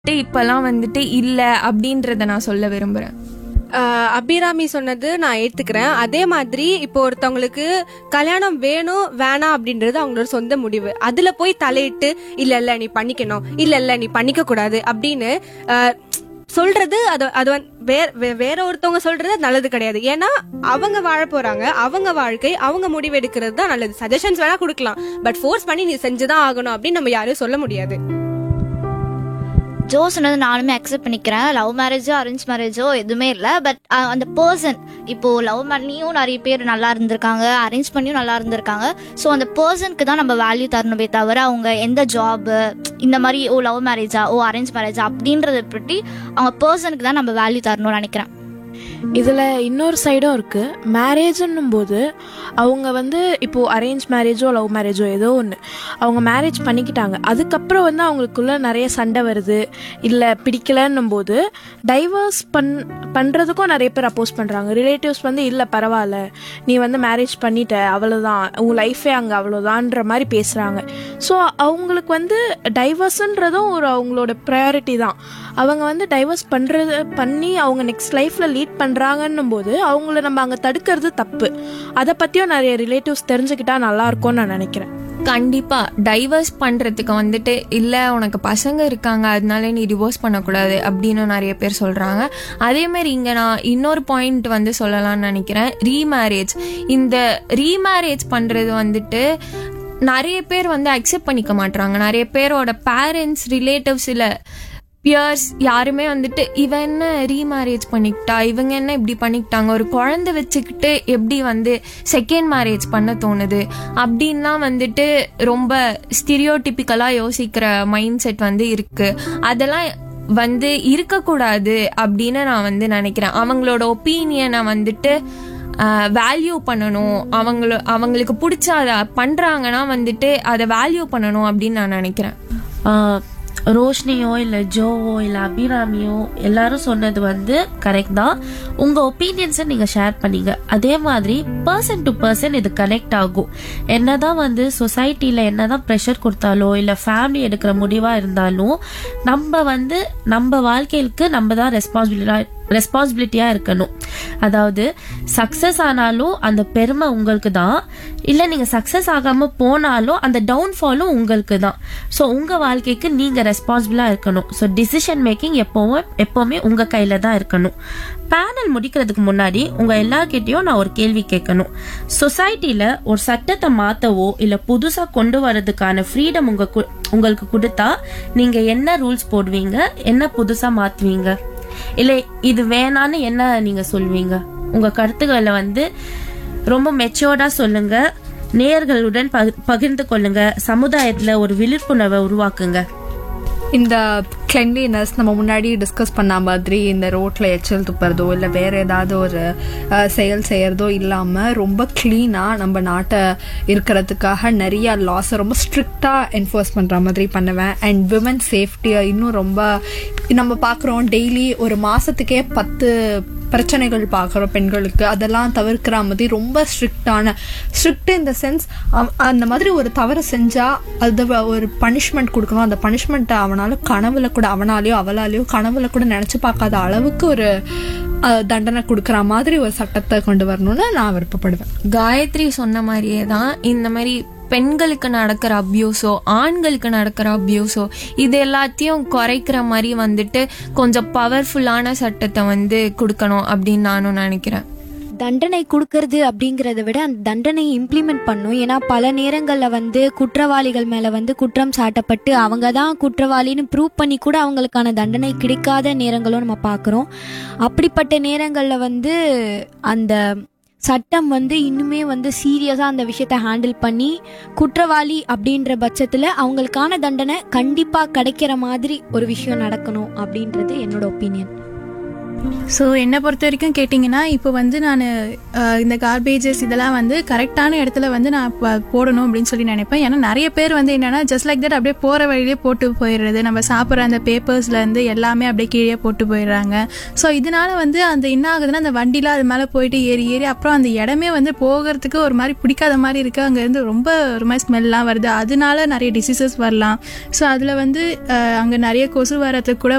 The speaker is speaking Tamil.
இப்பெல்லாம் வந்துட்டு இல்லை அப்படின்றத நான் சொல்ல விரும்புகிறேன் ஆஹ் அபிராமி சொன்னது நான் ஏத்துக்கிறேன் அதே மாதிரி இப்போ ஒருத்தவங்களுக்கு கல்யாணம் வேணும் வேணாம் அப்படின்றது அவங்களோட சொந்த முடிவு அதுல போய் தலையிட்டு இல்ல இல்ல நீ பண்ணிக்கணும் இல்ல இல்ல நீ பண்ணிக்க கூடாது அப்படின்னு ஆஹ் சொல்றது அது அது வந்து வேற வே- வேற ஒருத்தவங்க சொல்றது நல்லது கிடையாது ஏன்னா அவங்க வாழ போறாங்க அவங்க வாழ்க்கை அவங்க முடிவு எடுக்கிறது தான் நல்லது சஜஷன்ஸ் வேணா கொடுக்கலாம் பட் ஃபோர்ஸ் பண்ணி நீ செஞ்சுதான் ஆகணும் அப்படின்னு நம்ம யாரும் சொல்ல முடியாது ஜோ சொன்னது நானுமே அக்செப்ட் பண்ணிக்கிறேன் லவ் மேரேஜோ அரேஞ்ச் மேரேஜோ எதுவுமே இல்லை பட் அந்த பர்சன் இப்போ லவ் பண்ணியும் நிறைய பேர் நல்லா இருந்திருக்காங்க அரேஞ்ச் பண்ணியும் நல்லா இருந்திருக்காங்க ஸோ அந்த பர்சனுக்கு தான் நம்ம வேல்யூ தரணுமே தவிர அவங்க எந்த ஜாபு இந்த மாதிரி ஓ லவ் மேரேஜா ஓ அரேஞ்ச் மேரேஜா அப்படின்றத பற்றி அவங்க பர்சனுக்கு தான் நம்ம வேல்யூ தரணும்னு நினைக்கிறேன் இதில் இன்னொரு சைடும் இருக்குது மேரேஜ்ன்னும் போது அவங்க வந்து இப்போது அரேஞ்ச் மேரேஜோ லவ் மேரேஜோ ஏதோ ஒன்று அவங்க மேரேஜ் பண்ணிக்கிட்டாங்க அதுக்கப்புறம் வந்து அவங்களுக்குள்ள நிறைய சண்டை வருது இல்லை பிடிக்கலன்னும் போது டைவர்ஸ் பண் பண்ணுறதுக்கும் நிறைய பேர் அப்போஸ் பண்ணுறாங்க ரிலேட்டிவ்ஸ் வந்து இல்லை பரவாயில்ல நீ வந்து மேரேஜ் பண்ணிட்ட அவ்வளோதான் உன் லைஃபே அங்கே அவ்வளோதான்ற மாதிரி பேசுகிறாங்க ஸோ அவங்களுக்கு வந்து டைவர்ஸுன்றதும் ஒரு அவங்களோட ப்ரையாரிட்டி தான் அவங்க வந்து டைவர்ஸ் பண்ணுறது பண்ணி அவங்க நெக்ஸ்ட் லைஃப்பில் லீட் பண்ணுறாங்கன்னும் போது அவங்கள நம்ம அங்கே தடுக்கிறது தப்பு அதை பற்றியும் நிறைய ரிலேட்டிவ்ஸ் தெரிஞ்சுக்கிட்டா நல்லா இருக்கும்னு நான் நினைக்கிறேன் கண்டிப்பா டைவர்ஸ் பண்றதுக்கு வந்துட்டு இல்ல உனக்கு பசங்க இருக்காங்க அதனால நீ டிவோர்ஸ் பண்ணக்கூடாது அப்படின்னு நிறைய பேர் சொல்றாங்க அதே மாதிரி இங்க நான் இன்னொரு பாயிண்ட் வந்து சொல்லலாம்னு நினைக்கிறேன் ரீமேரேஜ் இந்த ரீமேரேஜ் பண்றது வந்துட்டு நிறைய பேர் வந்து அக்செப்ட் பண்ணிக்க மாட்றாங்க நிறைய பேரோட பேரண்ட்ஸ் ரிலேட்டிவ்ஸ் இல்ல பியர்ஸ் யாருமே வந்துட்டு இவன் என்ன ரீமேரேஜ் பண்ணிக்கிட்டா இவங்க என்ன இப்படி பண்ணிக்கிட்டாங்க ஒரு குழந்தை வச்சுக்கிட்டு எப்படி வந்து செகண்ட் மேரேஜ் பண்ண தோணுது அப்படின்லாம் வந்துட்டு ரொம்ப ஸ்டிரியோடிபிக்கலாக யோசிக்கிற மைண்ட் செட் வந்து இருக்கு அதெல்லாம் வந்து இருக்கக்கூடாது அப்படின்னு நான் வந்து நினைக்கிறேன் அவங்களோட ஒப்பீனியனை வந்துட்டு வேல்யூ பண்ணணும் அவங்கள அவங்களுக்கு பிடிச்ச அதை பண்ணுறாங்கன்னா வந்துட்டு அதை வேல்யூ பண்ணணும் அப்படின்னு நான் நினைக்கிறேன் ஆஹ் ரோஷினியோ இல்லை ஜோவோ இல்லை அபிராமியோ எல்லாரும் சொன்னது வந்து கரெக்ட் தான் உங்கள் ஒப்பீனியன்ஸை நீங்கள் ஷேர் பண்ணீங்க அதே மாதிரி பர்சன் டு பர்சன் இது கனெக்ட் ஆகும் என்னதான் வந்து சொசைட்டியில் என்னதான் ப்ரெஷர் கொடுத்தாலோ இல்லை ஃபேமிலி எடுக்கிற முடிவாக இருந்தாலும் நம்ம வந்து நம்ம வாழ்க்கைக்கு நம்ம தான் ரெஸ்பான்சிபிலிட்டி ரெஸ்பான்சிபிலிட்டியாக இருக்கணும் அதாவது சக்ஸஸ் ஆனாலும் அந்த பெருமை உங்களுக்கு தான் இல்லை நீங்கள் சக்ஸஸ் ஆகாமல் போனாலும் அந்த டவுன்ஃபாலும் உங்களுக்கு தான் ஸோ உங்கள் வாழ்க்கைக்கு நீங்கள் ரெஸ்பான்சிபிளாக இருக்கணும் ஸோ டிசிஷன் மேக்கிங் எப்போவும் எப்போவுமே உங்கள் கையில் தான் இருக்கணும் பேனல் முடிக்கிறதுக்கு முன்னாடி உங்கள் எல்லார்கிட்டயும் நான் ஒரு கேள்வி கேட்கணும் சொசைட்டியில் ஒரு சட்டத்தை மாற்றவோ இல்லை புதுசாக கொண்டு வரதுக்கான ஃப்ரீடம் உங்க கு- உங்களுக்கு கொடுத்தா நீங்கள் என்ன ரூல்ஸ் போடுவீங்க என்ன புதுசாக மாற்றுவீங்க இல்லை இது வேணான்னு என்ன நீங்க சொல்வீங்க உங்க கருத்துக்களை வந்து ரொம்ப மெச்சோர்டா சொல்லுங்க நேயர்களுடன் பகிர்- பகிர்ந்து கொள்ளுங்க சமுதாயத்துல ஒரு விழிப்புணர்வை உருவாக்குங்க இந்த கிளென்லினஸ் நம்ம முன்னாடி டிஸ்கஸ் பண்ண மாதிரி இந்த ரோட்ல எச்சல் துப்புறதோ இல்லை வேற ஏதாவது ஒரு அஹ், செயல் செய்யறதோ இல்லாம ரொம்ப கிளீனா நம்ம நாட்டை இருக்கிறதுக்காக நிறைய லாஸை ரொம்ப ஸ்ட்ரிக்டா என்ஃபோர்ஸ் பண்ற மாதிரி பண்ணுவேன் அண்ட் விமன் சேஃப்டியை இன்னும் ரொம்ப நம்ம பார்க்குறோம் டெய்லி ஒரு மாசத்துக்கே பத்து பிரச்சனைகள் பார்க்குறோம் பெண்களுக்கு அதெல்லாம் தவிர்க்கிற மாதிரி ரொம்ப ஸ்ட்ரிக்டான ஸ்ட்ரிக்ட் இந்த சென்ஸ் அந்த மாதிரி ஒரு தவறு செஞ்சா அது வ- ஒரு பனிஷ்மெண்ட் கொடுக்கணும் அந்த பனிஷ்மெண்ட்டை அவனால கனவுல கூட அவனாலேயோ அவளாலேயோ கனவுல கூட நினைச்சு பார்க்காத அளவுக்கு ஒரு அஹ், தண்டனை கொடுக்குற மாதிரி ஒரு சட்டத்தை கொண்டு வரணும்னு நான் விருப்பப்படுவேன் காயத்ரி சொன்ன மாதிரியே தான் இந்த மாதிரி பெண்களுக்கு நடக்கிற அபியூஸோ ஆண்களுக்கு நடக்கிற அபியூஸோ இது எல்லாத்தையும் குறைக்கிற மாதிரி வந்துட்டு கொஞ்சம் பவர்ஃபுல்லான சட்டத்தை வந்து கொடுக்கணும் அப்படின்னு நானும் நினைக்கிறேன் தண்டனை கொடுக்கறது அப்படிங்கிறத விட அந்த தண்டனையை இம்ப்ளிமெண்ட் பண்ணும் ஏன்னா பல நேரங்களில் வந்து குற்றவாளிகள் மேலே வந்து குற்றம் சாட்டப்பட்டு அவங்க தான் குற்றவாளின்னு ப்ரூவ் பண்ணி கூட அவங்களுக்கான தண்டனை கிடைக்காத நேரங்களும் நம்ம பார்க்குறோம் அப்படிப்பட்ட நேரங்களில் வந்து அந்த சட்டம் வந்து இன்னுமே வந்து சீரியஸாக அந்த விஷயத்தை ஹேண்டில் பண்ணி குற்றவாளி அப்படின்ற பட்சத்தில் அவங்களுக்கான தண்டனை கண்டிப்பாக கிடைக்கிற மாதிரி ஒரு விஷயம் நடக்கணும் அப்படின்றது என்னோட ஒப்பீனியன் ஸோ என்னை பொறுத்த வரைக்கும் கேட்டிங்கன்னா இப்போ வந்து நான் இந்த கார்பேஜஸ் இதெல்லாம் வந்து கரெக்டான இடத்துல வந்து நான் ப- போடணும் அப்படின்னு சொல்லி நினைப்பேன் ஏன்னா நிறைய பேர் வந்து என்னன்னா ஜஸ்ட் லைக் தட் அப்படியே போகிற வழியிலே போட்டு போயிடுறது நம்ம சாப்பிட்ற அந்த பேப்பர்ஸ்லேருந்து எல்லாமே அப்படியே கீழே போட்டு போயிடுறாங்க ஸோ இதனால வந்து அந்த என்ன ஆகுதுன்னா அந்த வண்டியில் அது மேலே போயிட்டு ஏறி ஏறி அப்புறம் அந்த இடமே வந்து போகிறதுக்கு ஒரு மாதிரி பிடிக்காத மாதிரி இருக்குது அங்கேருந்து ரொம்ப ஒரு மாதிரி ஸ்மெல்லாம் வருது அதனால நிறைய டிசீசஸ் வரலாம் ஸோ அதில் வந்து அங்கே நிறைய கொசு வரதுக்கு கூட